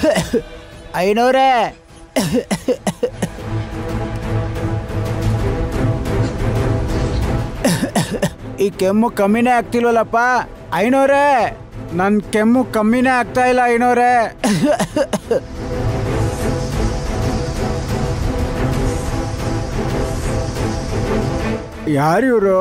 ಐನೂರೇ ಈ ಕೆಮ್ಮು ಕಮ್ಮಿನೇ ಆಗ್ತಿಲ್ವಲ್ಲಪ್ಪ ಐನೂರೇ ನನ್ನ ಕೆಮ್ಮು ಕಮ್ಮಿನೇ ಆಗ್ತಾ ಇಲ್ಲ ಐನೂರೇ ಯಾರು ಇವರು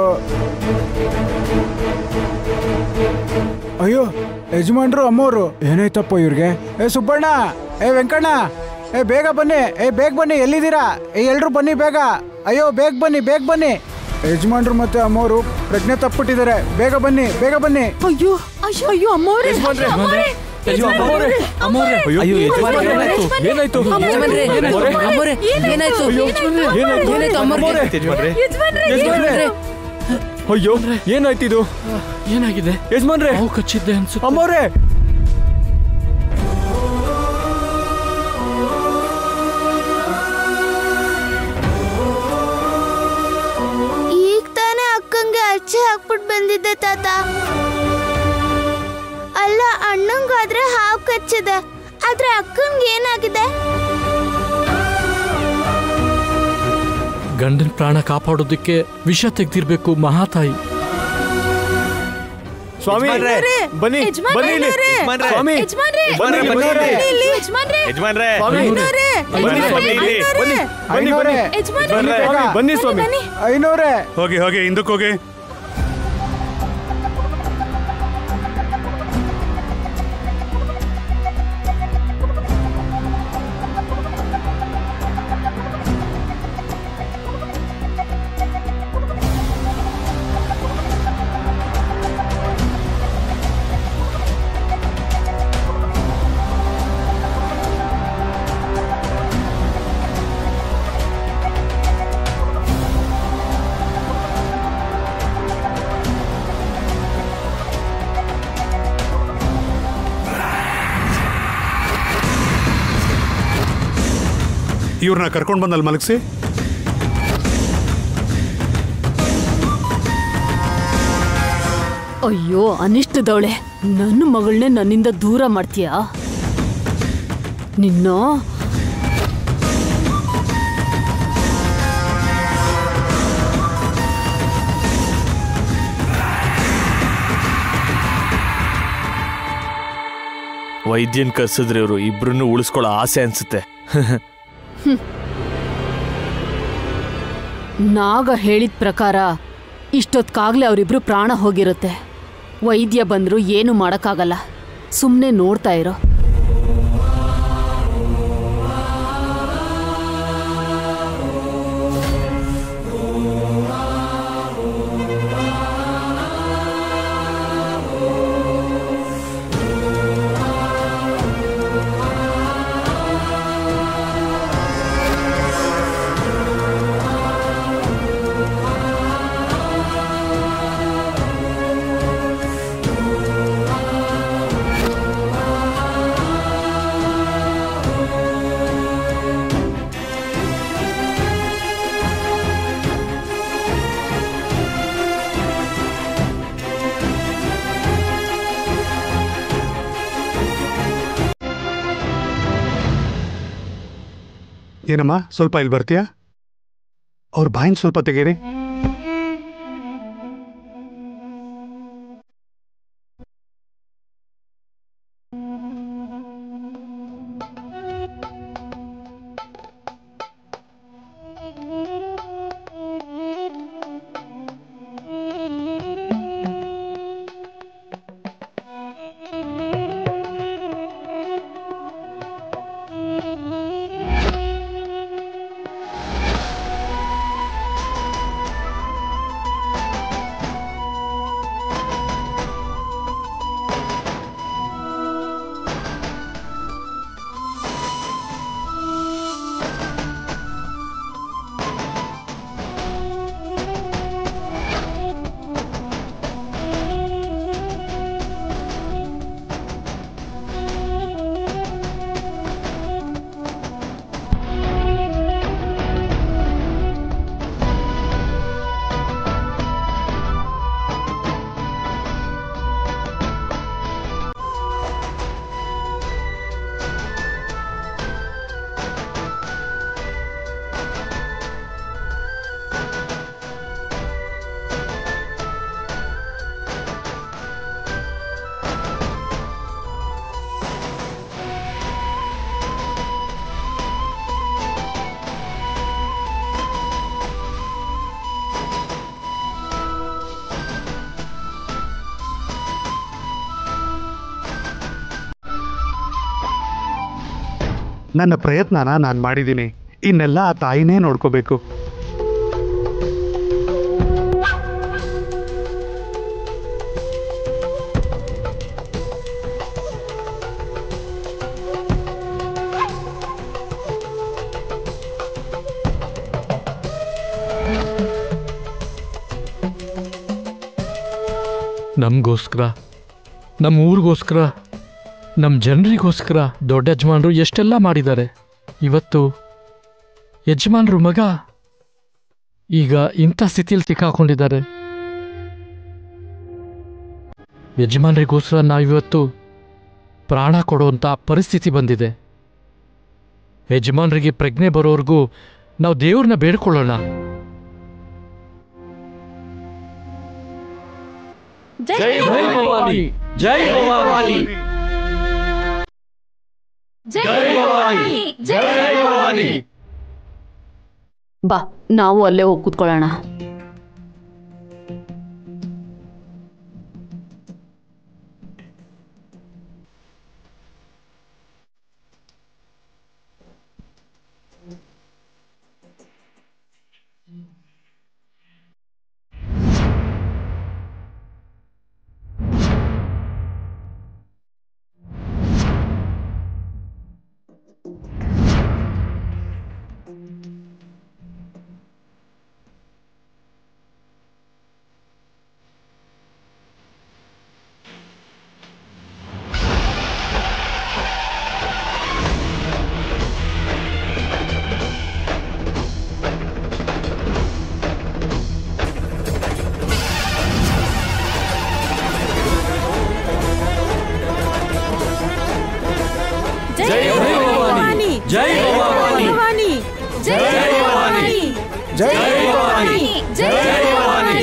ಅಯ್ಯೋ ಯಜಮಾನ್ರು ಅಮ್ಮೋರು ಏನಾಯ್ತಪ್ಪ ಇವ್ರಿಗೆ ಏ ಸುಬ್ಬಣ್ಣ ಏ ವೆಂಕಣ್ಣ ಏ ಬೇಗ ಬನ್ನಿ ಏ ಬೇಗ ಬನ್ನಿ ಎಲ್ಲಿದ್ದೀರಾ ಏ ಎಲ್ರು ಬನ್ನಿ ಬೇಗ ಅಯ್ಯೋ ಬೇಗ ಬನ್ನಿ ಬೇಗ ಬನ್ನಿ ಯಜಮಾನ್ರು ಮತ್ತೆ ಅಮ್ಮೋರು ಪ್ರಜ್ಞೆ ತಪ್ಪಿಟ್ಟಿದ್ದಾರೆ ಬೇಗ ಬನ್ನಿ ಬೇಗ ಬನ್ನಿ ಅಯ್ಯೋ ಅಯ್ಯೋ ಅಯ್ಯೋ ಅಮ್ಮೋರೆ ಅಮ್ಮೋರೆ ಅಯ್ಯೋ ಅಮ್ಮೋರೆ ಅಮ್ಮೋರೆ ಅಯ್ಯೋ ಯಜಮಾನ್ರೆ, ಏನಾಯ್ತು ಏನಾಯ್ತು ಯಜಮಾನ್ರೆ, ಅಮ್ಮೋರೆ ಏನಾಯ್ತು ಏನಾಯ್ತು ಏನಾಯ್ತು ಅಮ್ಮೋರೆ ಯಜಮಾನ್ರೆ ಯಜಮಾನ್ರೆ ಯಜಮಾನ್ರೆ ಅಯ್ಯೋ ಏನಾಯ್ತಿದು ಏನಾಗಿದೆ ಯಜಮಾನ್ರೆ ನಾವು ಕಚ್ಚಿದ್ದೆ ಅನ್ಸುತ್ತೆ ಅಮ್ಮೋರೆ ಈಗ ತಾನೇ ಅಕ್ಕಂಗೆ ಅಚ್ಚೆ ಹಾಕ್ಬಿಟ್ಟು ಬಂದಿದ್ದೆ ತಾತ ಅಲ್ಲ ಅಣ್ಣಂಗಾದ್ರೆ ಹಾವು ಕಚ್ಚಿದೆ ಆದ್ರೆ ಅಕ್ಕಂಗೆ ಏನಾಗಿದೆ ಗಂಡನ ಪ್ರಾಣ ಕಾಪಾಡೋದಕ್ಕೆ ವಿಷ ತೆಗ್ದಿರ್ಬೇಕು ಮಹಾತಾಯಿ ಸ್ವಾಮಿ ಯಜಮಾನ್ರೆ, ಬನ್ನಿ ಯಜಮಾನ್ರೆ, ಬನ್ನಿ ಇಲ್ಲಿ ಯಜಮಾನ್ರೆ. ಸ್ವಾಮಿ ಯಜಮಾನ್ರೆ, ಬನ್ನಿ ಬನ್ನಿ ಬನ್ನಿ ಇಲ್ಲಿ, ಯಜಮಾನ್ರೆ. ಯಜಮಾನ್ರೆ ಸ್ವಾಮಿ ಐನೂರೇ, ಬನ್ನಿ ಸ್ವಾಮಿ ಇಲ್ಲಿ ಬನ್ನಿ ಬನ್ನಿ ಬನ್ನಿ ಯಜಮಾನ್ರೆ, ಬನ್ನಿ ಸ್ವಾಮಿ ಬನ್ನಿ ಸ್ವಾಮಿ ಬನ್ನಿ. ಐನೂರೇ ಹೋಗಿ ಹೋಗಿ ಹಿಂದಕ್ಕೆ ಹೋಗಿ ಇವ್ರನ್ನ ಕರ್ಕೊಂಡು ಬಂದಲ್ಲಿ ಮಲಗಿಸಿ ಅಯ್ಯೋ ಅನಿಷ್ಟದವಳೆ ನನ್ನ ಮಗಳನ್ನೇ ನನ್ನಿಂದ ದೂರ ಮಾಡ್ತೀಯಾ ನಿನ್ನ ವೈದ್ಯನ್ ಕರ್ಸಿದ್ರೆ ಇವರು ಇಬ್ರನ್ನು ಉಳಿಸ್ಕೊಳ್ಳೋ ಆಸೆ ಅನ್ಸುತ್ತೆ ನಾಗ ಹೇಳಿದ ಪ್ರಕಾರ ಇಷ್ಟೊತ್ಕಾಗ್ಲೇ ಅವರಿಬ್ರು ಪ್ರಾಣ ಹೋಗಿರುತ್ತೆ ವೈದ್ಯ ಬಂದ್ರು ಏನು ಮಾಡೋಕ್ಕಾಗಲ್ಲ ಸುಮ್ಮನೆ ನೋಡ್ತಾ ಇರೋ ಏನಮ್ಮ ಸ್ವಲ್ಪ ಇಲ್ಲಿ ಬರ್ತೀಯಾ ಅವ್ರ ಬಾಯಿನ ಸ್ವಲ್ಪ ತೆಗೀರಿ ನನ್ನ ಪ್ರಯತ್ನನ ನಾನು ಮಾಡಿದ್ದೀನಿ ಇನ್ನೆಲ್ಲ ಆ ತಾಯಿನೇ ನೋಡ್ಕೋಬೇಕು ನಮಗೋಸ್ಕರ ನಮ್ಮ ಊರಿಗೋಸ್ಕರ ನಮ್ಮ ಜನರಿಗೋಸ್ಕರ ದೊಡ್ಡ ಯಜಮಾನರು ಎಷ್ಟೆಲ್ಲ ಮಾಡಿದ್ದಾರೆ ಇವತ್ತು ಯಜಮಾನ್ರು ಮಗ ಈಗ ಇಂಥ ಸ್ಥಿತಿಯಲ್ಲಿ ಸಿಕ್ಕಾಕೊಂಡಿದ್ದಾರೆ ಯಜಮಾನರಿಗೋಸ್ಕರ ನಾವಿವತ್ತು ಪ್ರಾಣ ಕೊಡುವಂಥ ಪರಿಸ್ಥಿತಿ ಬಂದಿದೆ ಯಜಮಾನರಿಗೆ ಪ್ರಜ್ಞೆ ಬರೋವರೆಗೂ ನಾವು ದೇವ್ರನ್ನ ಬೇಡ್ಕೊಳ್ಳೋಣ ಜೈ ಭವಾನಿ ಜೈ ಭವಾನಿ ಜೈ ಭವಾನಿ ಜೈ ಭವಾನಿ ಬಾ ನಾವು ಅಲ್ಲೇ ಹೋಗಿ ಕೂತ್ಕೊಳ್ಳೋಣ ಜೈ ಭವಾನಿ ಜೈ ಭವಾನಿ ಜೈ ಜೈ ಭವಾನಿ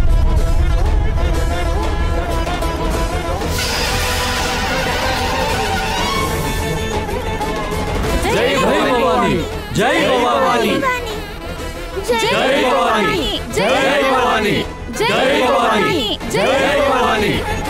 ಜೈ ಭವಾನಿ ಜೈ ಭವಾನಿ ಜೈ ಭವಾನಿ ಜೈ ಭವಾನಿ ಜೈ ಭವಾನಿ ಜೈ ಭವಾನಿ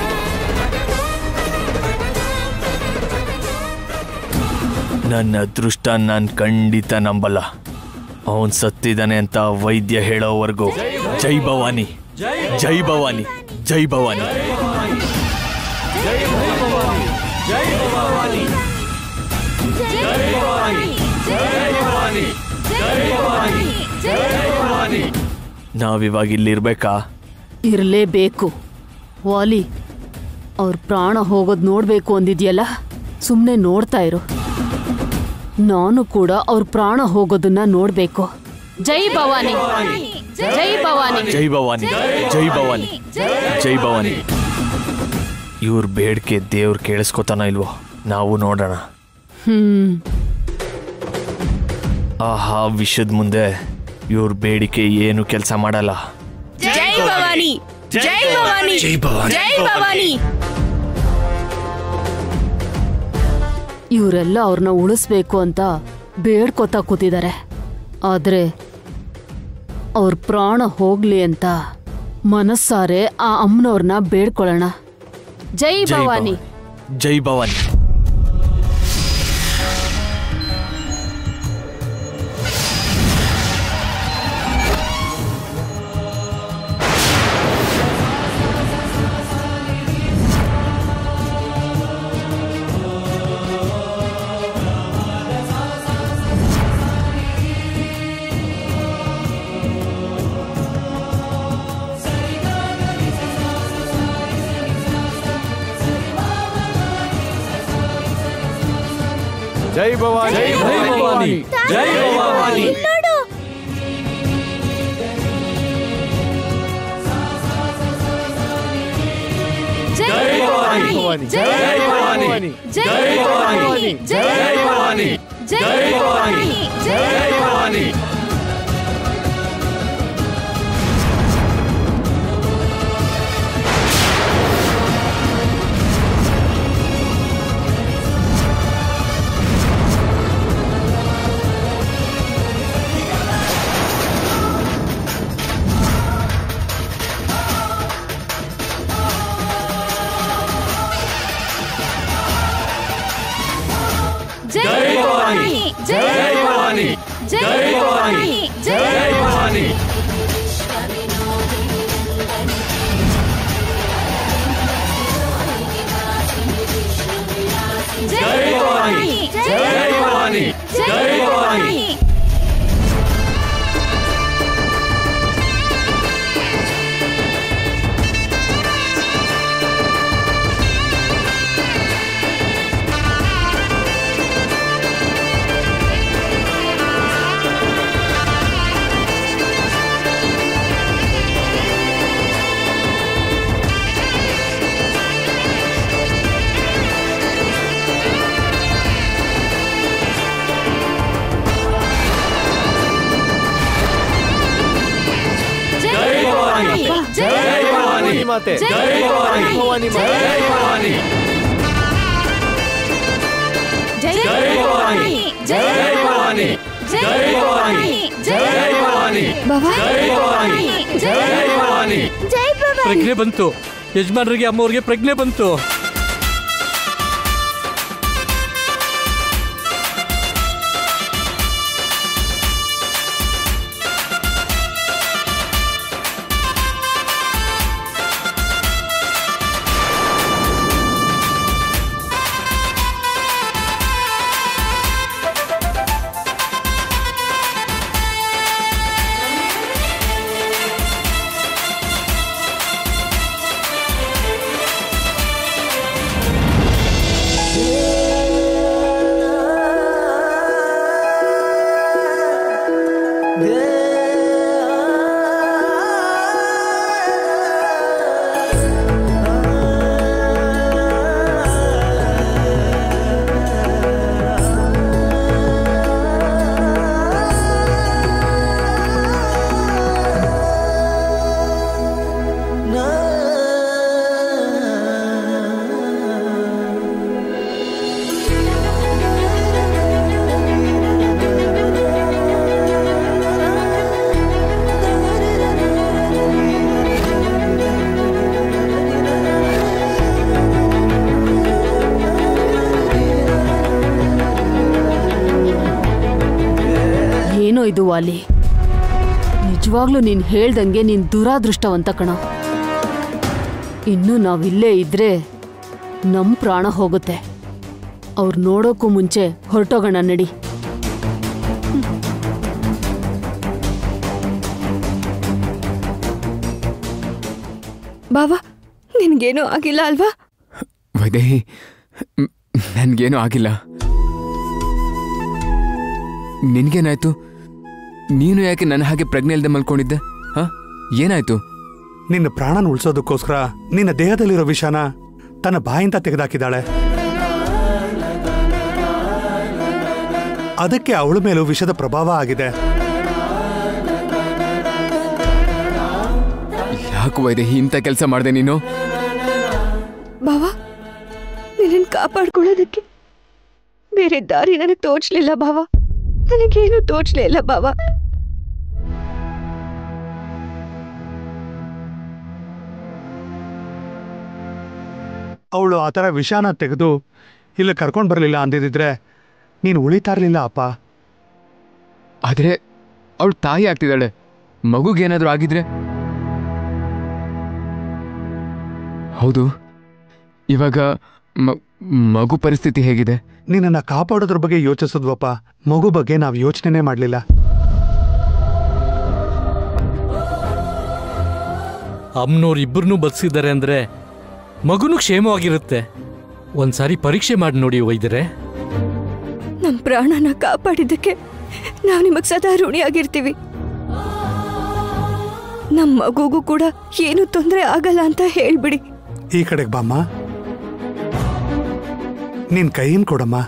ನನ್ನ ಅದೃಷ್ಟ ನಾನು ಖಂಡಿತ ನಂಬಲ್ಲ ಅವನ್ ಸತ್ತಿದ್ದಾನೆ ಅಂತ ವೈದ್ಯ ಹೇಳೋವರೆಗೂ ಜೈ ಭವಾನಿ ಜೈ ಭವಾನಿ ಜೈ ಭವಾನಿ ಜೈ ಭವಾನಿ ಜೈ ಭವಾನಿ ಜೈ ಭವಾನಿ ಜೈ ಭವಾನಿ ಜೈ ಭವಾನಿ ಜೈ ಭವಾನಿ ನಾವಿವಾಗ ಇಲ್ಲಿರ್ಬೇಕಾ ಇರಲೇಬೇಕು ವಾಲಿ ಅವ್ರ ಪ್ರಾಣ ಹೋಗೋದು ನೋಡ್ಬೇಕು ಅಂದಿದ್ಯಲ್ಲ ಸುಮ್ಮನೆ ನೋಡ್ತಾ ಇರು ನಾನು ಕೂಡ ಅವ್ರ ಪ್ರಾಣ ಹೋಗೋದನ್ನ ನೋಡ್ಬೇಕು ಜೈ ಭವಾನಿ ಜೈ ಭವಾನಿ ಜೈ ಭವಾನಿ ಜೈ ಭವಾನಿ ಜೈ ಭವಾನಿ ಇವ್ರ ಬೇಡಿಕೆ ದೇವ್ರು ಕೇಳಿಸ್ಕೊತಾನ ಇಲ್ವೋ ನಾವು ನೋಡೋಣ ಹ್ಮ್ ಆಹಾ ವಿಷದ ಮುಂದೆ ಇವ್ರ ಬೇಡಿಕೆ ಏನು ಕೆಲಸ ಮಾಡಲ್ಲ ಜೈ ಭವಾನಿ ಜೈ ಭವಾನಿ ಜೈ ಭವಾನಿ ಜೈ ಭವಾನಿ ಇವರೆಲ್ಲ ಅವ್ರನ್ನ ಉಳಿಸ್ಬೇಕು ಅಂತ ಬೇಡ್ಕೊತಾ ಕೂತಿದ್ದಾರೆ ಆದ್ರೆ ಅವ್ರ ಪ್ರಾಣ ಹೋಗ್ಲಿ ಅಂತ ಮನಸ್ಸಾರೆ ಆ ಅಮ್ಮನವ್ರನ್ನ ಬೇಡ್ಕೊಳ್ಳೋಣ ಜೈ ಜೈ ಭವಾನಿ ಭವಾನಿ ಜೈ ಭವಾನಿ ಜೈ ಭವಾನಿ ಜೈ ಭವಾನಿ ಜೈ ಭವಾನಿ ನೋಡು ಜೈ ಭವಾನಿ ಜೈ ಭವಾನಿ ಜೈ ಭವಾನಿ ಜೈ ಭವಾನಿ ಜೈ ಭವಾನಿ ಜೈ ಭವಾನಿ ಜೈ ಭವಾನಿ ಜೈ ಭವಾನಿ ಜೈ ಭವಾನಿ ಜೈ ಭವಾನಿ ಜೈ ಭವಾನಿ ಜೈ ಭವಾನಿ ಜೈ ಭವಾನಿ ಜೈ ಭವಾನಿ ಜೈ ಭವಾನಿ ಮಾತೆ ಜೈ ಭವಾನಿ ಭವಾನಿ ಮಾತೆ ಜೈ ಭವಾನಿ ಜೈ ಭವಾನಿ ಜೈ ಭವಾನಿ ಜೈ ಭವಾನಿ ಜೈ ಭವಾನಿ ಬಾವಾ ಜೈ ಭವಾನಿ ಜೈ ಭವಾನಿ ಜೈ ಬಾಬಾ ಪ್ರಜ್ಞೆ ಬಂತು ಯಜಮಾನರಿಗೆ ಅಮ್ಮವ್ರಿಗೆ ಪ್ರಜ್ಞೆ ಬಂತು ಏನೋ ಇದು ವಾಲಿ ನಿಜವಾಗ್ಲೂ ನೀನ್ ಹೇಳ್ದಂಗೆ ನೀನ್ ದುರಾದೃಷ್ಟವಂತ ಕಣ ಇನ್ನು ನಾವಿಲ್ಲೇ ಇದ್ರೆ ನಮ್ ಪ್ರಾಣ ಹೋಗುತ್ತೆ ಅವ್ರು ನೋಡೋಕ್ಕೂ ಮುಂಚೆ ಹೊರಟೋಗೋಣ ನಡಿ ಬಾವಾ ನಿನ್ಗೇನೂ ಆಗಿಲ್ಲ ಅಲ್ವಾ ವೈದೇಹಿ ಮ್, ನನ್ಗೇನೂ ಆಗಿಲ್ಲ ನಿನ್ಗೇನಾಯ್ತು ನೀನು ಯಾಕೆ ನನ್ನ ಹಾಗೆ ಪ್ರಜ್ಞೆ ಇಲ್ದೆ ಮಲ್ಕೊಂಡಿದ್ದೆ ಹ ಏನಾಯ್ತು ನಿನ್ನ ಪ್ರಾಣನ ಉಳಿಸೋದಕ್ಕೋಸ್ಕರ ನಿನ್ನ ದೇಹದಲ್ಲಿರೋ ವಿಷನ ತನ್ನ ಬಾಯಿಂದ ತೆಗೆದಾಕಿದ್ದಾಳೆ ಅದಕ್ಕೆ ಅವಳ ಮೇಲೂ ವಿಷದ ಪ್ರಭಾವ ಆಗಿದೆ ಯಾಕೆ ವೈದೇಹಿ ಇಂಥ ಕೆಲಸ ಮಾಡಿದೆ ನೀನು ಬಾವಾ ನಿನ್ನನ್ನು ಕಾಪಾಡ್ಕೊಳ್ಳೋದಕ್ಕೆ ಬೇರೆ ದಾರಿ ನನಗೆ ತೋಚ್ಲಿಲ್ಲ ಬಾವ ನನಗೇನು ತೋಚ್ಲೇ ಇಲ್ಲ ಬಾವ ಅವಳು ಆ ಥರ ವಿಷಾನ ತೆಗೆದು ಇಲ್ಲಿ ಕರ್ಕೊಂಡು ಬರಲಿಲ್ಲ ಅಂದಿದ್ರೆ ನೀನು ಉಳಿತಾ ಇರಲಿಲ್ಲ ಅಪ್ಪ ಆದ್ರೆ ಅವಳು ತಾಯಿ ಆಗ್ತಿದ್ದಾಳೆ ಮಗುಗೇನಾದ್ರೂ ಆಗಿದ್ರೆ ಹೌದು ಇವಾಗ ಮ- ಮಗು ಪರಿಸ್ಥಿತಿ ಹೇಗಿದೆ ನಿನ್ನನ್ನು ಕಾಪಾಡೋದ್ರ ಬಗ್ಗೆ ಯೋಚಿಸಿದ್ವಪ್ಪ ಮಗು ಬಗ್ಗೆ ನಾವು ಯೋಚನೆ ಮಾಡಲಿಲ್ಲ ಅಮ್ಮನವ್ರು ಇಬ್ಬರನ್ನೂ ಬದುಕಿದ್ದಾರೆ ಅಂದ್ರೆ ಮಗುನು ಕ್ಷೇಮವಾಗಿರುತ್ತೆ ಒಂದ್ಸಾರಿ ಪರೀಕ್ಷೆ ಮಾಡಿ ನೋಡಿ ವೈದ್ಯರೇ ನಮ್ಮ ಪ್ರಾಣನ ಕಾಪಾಡಿದ್ದಕ್ಕೆ ನಾವು ನಿಮಗೆ ಸದಾ ಋಣಿಯಾಗಿರ್ತೀವಿ ನಮ್ಮ ಮಗುಗೂ ಕೂಡ ಏನು ತೊಂದರೆ ಆಗಲ್ಲ ಅಂತ ಹೇಳ್ಬಿಡಿ ಈ ಕಡೆಗೆ ಬಾಮ್ಮ ನಿನ್ ಕೈಯಿನ ಕೊಡಮ್ಮ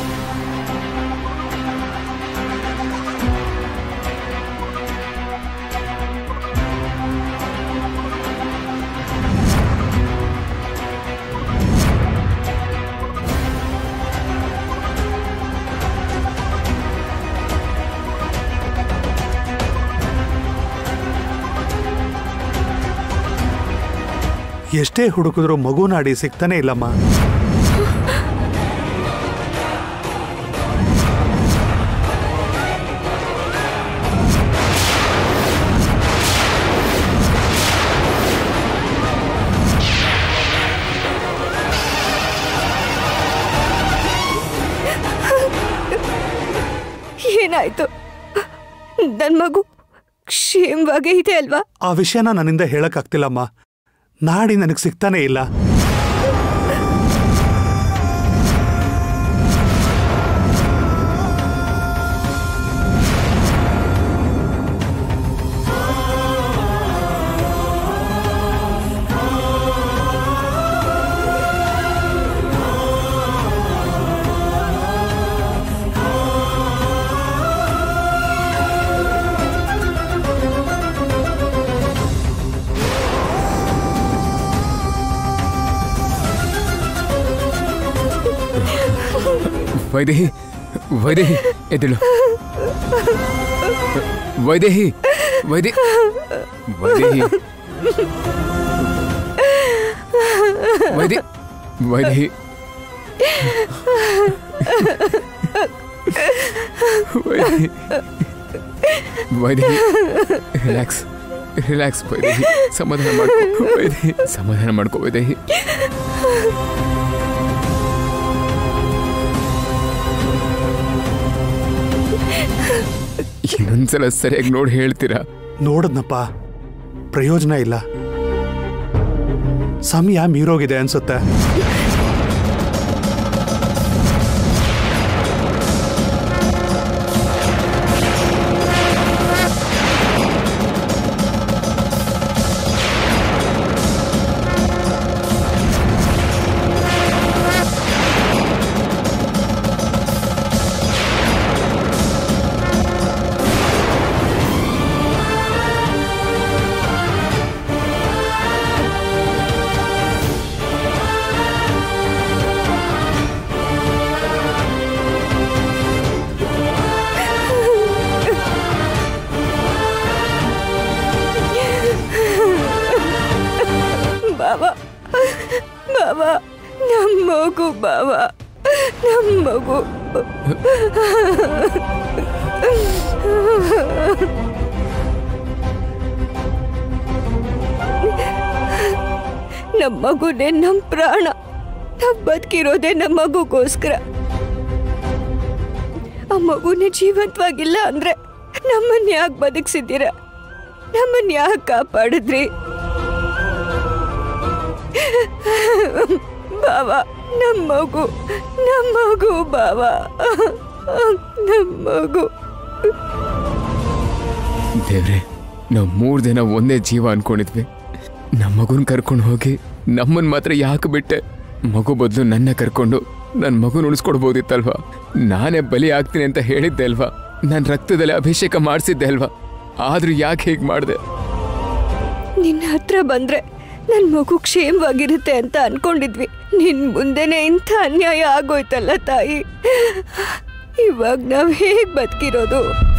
ಎಷ್ಟೇ ಹುಡುಕಿದ್ರು ಮಗು ನಾಡಿ ಸಿಗ್ತಾನೆ ಇಲ್ಲಮ್ಮ ಏನಾಯ್ತು ನನ್ನ ಮಗು ಕ್ಷೇಮವಾಗೇ ಇದೆ ಅಲ್ವಾ ಆ ವಿಷಯನ ನನ್ನಿಂದ ಹೇಳಕ್ಕಾಗ್ತಿಲ್ಲಮ್ಮ ನಾಡಿ ನನಗೆ ಸಿಗ್ತಾನೆ ಇಲ್ಲ ವೈದೇಹಿ ವೈದೇಹಿ ಎದ್ದೇಳು ವೈದೇಹಿ ವೈದೇ ವೈದೇಹಿ ವೈದೇ ವೈದೇಹಿ ವೈದೇಹಿ ವೈದೇಹಿ ರಿಲ್ಯಾಕ್ಸ್ ರಿಲ್ಯಾಕ್ಸ್ ವೈದೇಹಿ ಸಮಾಧಾನ ಮಾಡ್ಕೋ ವೈದೇಹಿ ಸಮಾಧಾನ ಮಾಡ್ಕೋ ವೈದೇಹಿ ಇನ್ನೊಂದ್ಸಲ ಸರಿಯಾಗಿ ನೋಡಿ ಹೇಳ್ತೀರಾ ನೋಡದ್ನಪ್ಪ ಪ್ರಯೋಜನ ಇಲ್ಲ ಸಮಯ ಮೀರೋಗಿದೆ ಅನ್ಸುತ್ತೆ ಬಾಬಾ ಬಾಬಾ ನಮ್ಮ ಮಗು ಬಾಬಾ ನಮ್ಮ ಮಗು ನಮ್ಮ ಮಗುನೇ ನಮ್ಮ ಪ್ರಾಣ ನಾವು ಬದುಕಿರೋದೇ ನಮ್ಮ ಮಗುಗೋಸ್ಕರ ಆ ಮಗುನೇ ಜೀವಂತವಾಗಿಲ್ಲ ಅಂದ್ರೆ ನಮ್ಮನ್ನ ಯಾಕೆ ಬದುಕಿಸಿದ್ದೀರ ನಮ್ಮನ್ನ ಯಾಕೆ ಕಾಪಾಡಿದ್ರಿ ಬಾಬಾ ನಮ್ಮ ಮಗು ನಮ್ಮ ಮಗು ಬಾಬಾ ನಮ್ಮ ಮಗು ದೇವ್ರೆ ನಾವು ಮೂರು ದಿನ ಒಂದೇ ಜೀವ ಅನ್ಕೊಂಡಿದ್ವಿ ನಮ್ಮ ಮಗುನ ಕರ್ಕೊಂಡು ಹೋಗಿ ನಮ್ಮನ್ ಮಾತ್ರ ಯಾಕೆ ಬಿಟ್ಟೆ ಮಗು ಬದಲು ನನ್ನ ಕರ್ಕೊಂಡು ನನ್ನ ಮಗುನ ಉಳಿಸ್ಕೊಡ್ಬೋದಿತ್ತಲ್ವಾ ನಾನೇ ಬಲಿ ಆಗ್ತೀನಿ ಅಂತ ಹೇಳಿದ್ದೆ ಅಲ್ವಾ ನನ್ನ ರಕ್ತದಲ್ಲಿ ಅಭಿಷೇಕ ಮಾಡಿಸಿದ್ದೆ ಅಲ್ವಾ ಆದ್ರೂ ಯಾಕೆ ಹೀಗೆ ಮಾಡಿದೆ ನಿನ್ನ ಹತ್ರ ಬಂದ್ರೆ ನನ್ನ ಮಗು ಕ್ಷೇಮವಾಗಿರುತ್ತೆ ಅಂತ ಅನ್ಕೊಂಡಿದ್ವಿ ನಿನ್ ಮುಂದೆನೆ ಇಂಥ ಅನ್ಯಾಯ ಆಗೋಯ್ತಲ್ಲ ತಾಯಿ ಇವಾಗ ನಾವ್ ಹೇಗ್ ಬದುಕಿರೋದು